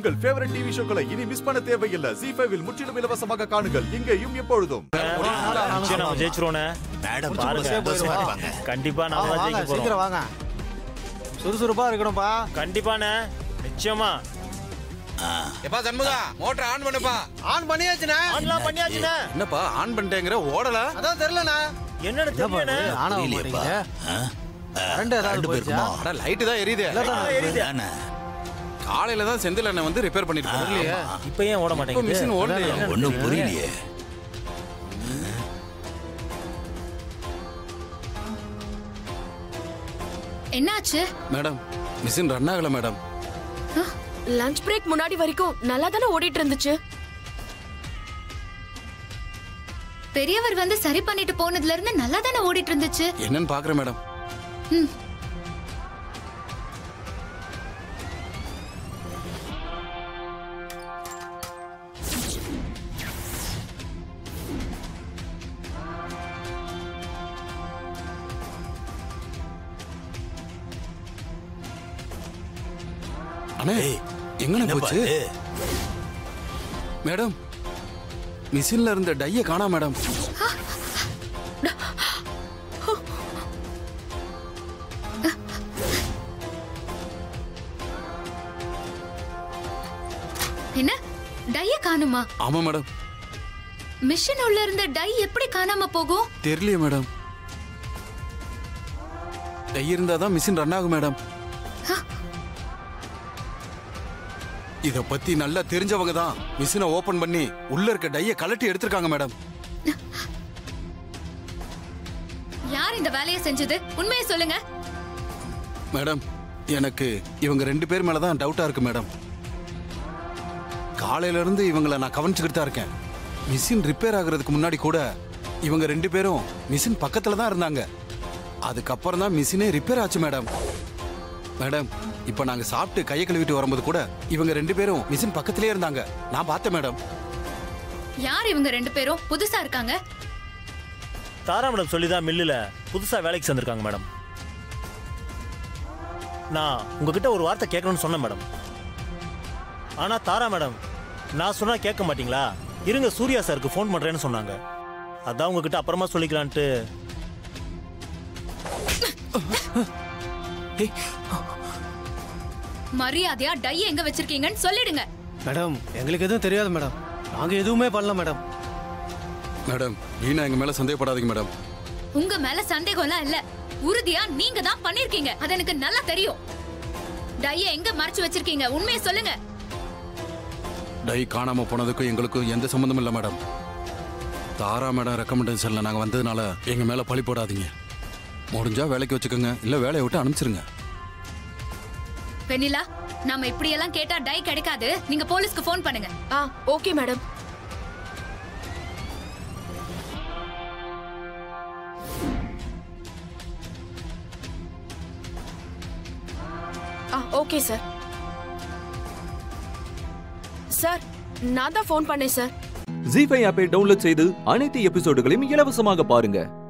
உங்கள் favourite TV ஷோக்களை இனி miss பண்ண தேவையில்லை ஜி ஃபைவில் முற்றிலும் இலவசமாக காணுங்கள் இங்கேயும் எப்பொழுதும் நிச்சயம் நம்ம ஜெயிச்சிருவோண்ணே மேடம் பாருங்க. சந்தோஷமா இருப்பாங்க கண்டிப்பா ஆ, நம்ம தான் வாங்க ஜெயிக்க போறோம் சீக்கிரம் வாங்க சுறுசுறுப்பா இருக்கணும்ப்பா கண்டிப்பாண்ணே நிச்சயமா எப்பா சண்முகா மோட்டர் ஆன் பண்ணுப்பா ஆன் பண்ணியாச்சுண்ணே ஆன்லாம் பண்ணியாச்சுண்ணே என்னப்பா ஆன் பண்ணிட்டேங்கிற ஓடல அதான் தெரியலண்ணா என்னன்னு தெரியலண்ணே ஆனா புரியலையேப்பா மாட்டேங்குது ஆ? கரண்ட் ஏதாவது கரண்ட் போயிடுச்சா போயிருக்குமா அட லைட் தான் எரியுது தானே. காலையில தான் செந்தில் அண்ணன் வந்து ரிப்பேர் பண்ணிட்டு இல்லையா இப்ப ஏன் ஓட இப்போ மாட்டேங்குது மிஷின் ஓடலையே ஒண்ணும் புரியலையே என்னாச்சு மேடம் மிஷின் ரன் ஆகல மேடம் லஞ்ச் பிரேக் முன்னாடி வரைக்கும் நல்லா தானே ஓடிட்டு இருந்துச்சு பெரியவர் வந்து சரி பண்ணிட்டு போனதுல இருந்து நல்லா தானே ஓடிட்டு இருந்துச்சு என்னன்னு பாக்குறேன் மேடம் ம். அண்ணே ஏய், எங்கண்ணே என்னப்பா போச்சு இது? மேடம் மிஷின்ல இருந்த டைய காணா மேடம் என்ன டைய காணுமா ஆமா மேடம் மிஷின் உள்ள இருந்த டை எப்படி காணாம போகும் தெரியலையே மேடம் டை இருந்தா தான் மிஷின் ரன் ஆகும் மேடம் இத பத்தி நல்லா தெரிஞ்சவங்க தான் மிஷினை ஓபன் பண்ணி உள்ள இருக்க டைய கலட்டி எடுத்திருக்காங்க மேடம் யார் இந்த வேலையை செஞ்சது உண்மையை சொல்லுங்க மேடம் எனக்கு இவங்க ரெண்டு பேர் மேல தான் டவுட்டா இருக்கு மேடம் காலையில இருந்து இவங்கள நான் கவனிச்சுக்கிட்டு தான் இருக்கேன் மிஷின் ரிப்பேர் ஆகுறதுக்கு முன்னாடி கூட இவங்க ரெண்டு பேரும் மிஷின் பக்கத்துல தான் இருந்தாங்க அதுக்கப்புறம் தான் மிஷினே ரிப்பேர் ஆச்சு மேடம் மேடம் இப்போ நாங்க சாப்பிட்டு கையை கழுவிட்டு வரும்போது கூட இவங்க ரெண்டு பேரும் மிஷின் பக்கத்திலே இருந்தாங்க நான் பார்த்தேன் மேடம் யார் இவங்க ரெண்டு பேரும் புதுசா இருக்காங்க தாரா மேடம் சொல்லி தான் மில்லுல புதுசா வேலைக்கு சேர்ந்திருக்காங்க மேடம் நான் உங்ககிட்ட ஒரு வார்த்தை கேட்கணும்னு சொன்னேன் மேடம் ஆனா தாரா மேடம் நான் சொன்னா கேட்க மாட்டீங்களா இருங்க சூர்யா சாருக்கு ஃபோன் பண்றேன்னு சொன்னாங்க அதான் உங்ககிட்ட அப்புறமா சொல்லிக்கலான்ட்டு மரியாதையா டை எங்க வச்சிருக்கீங்கன்னு சொல்லிடுங்க மேடம் எங்களுக்கு எதுவும் தெரியாது மேடம் நாங்க எதுவுமே பண்ணல மேடம் மேடம் வீணா எங்க மேல சந்தேகப்படாதீங்க மேடம் உங்க மேல சந்தேகம்லாம் இல்ல உறுதியா நீங்க தான் பண்ணிருக்கீங்க அது எனக்கு நல்லா தெரியும் டைய எங்க மறைச்சு வச்சிருக்கீங்க உண்மையை சொல்லுங்க டை காணாம போனதுக்கும் எங்களுக்கும் எந்த சம்மந்தமும் இல்லை மேடம் தாரா மேடம் ரெக்கமெண்டேஷன்ல நாங்க வந்ததுனால எங்க மேல பழி போடாதீங்க முடிஞ்சா வேலைக்கு வச்சுக்கோங்க இல்ல வேலையை விட்டு அனுப்பிச்சிருங்க வெண்ணிலா நாம இப்படி எல்லாம் கேட்டா டை கிடைக்காது நீங்க போலீஸ்க்கு ஃபோன் பண்ணுங்க ஆ ஓகே மேடம் ஆ ஓகே சார் சார் நான் தான் ஃபோன் பண்ணேன் சார் ஜி ஃபைவ் ஆப்பை டவுன்லோட் செய்து அனைத்து எபிசோடுகளையும் இலவசமாக பாருங்க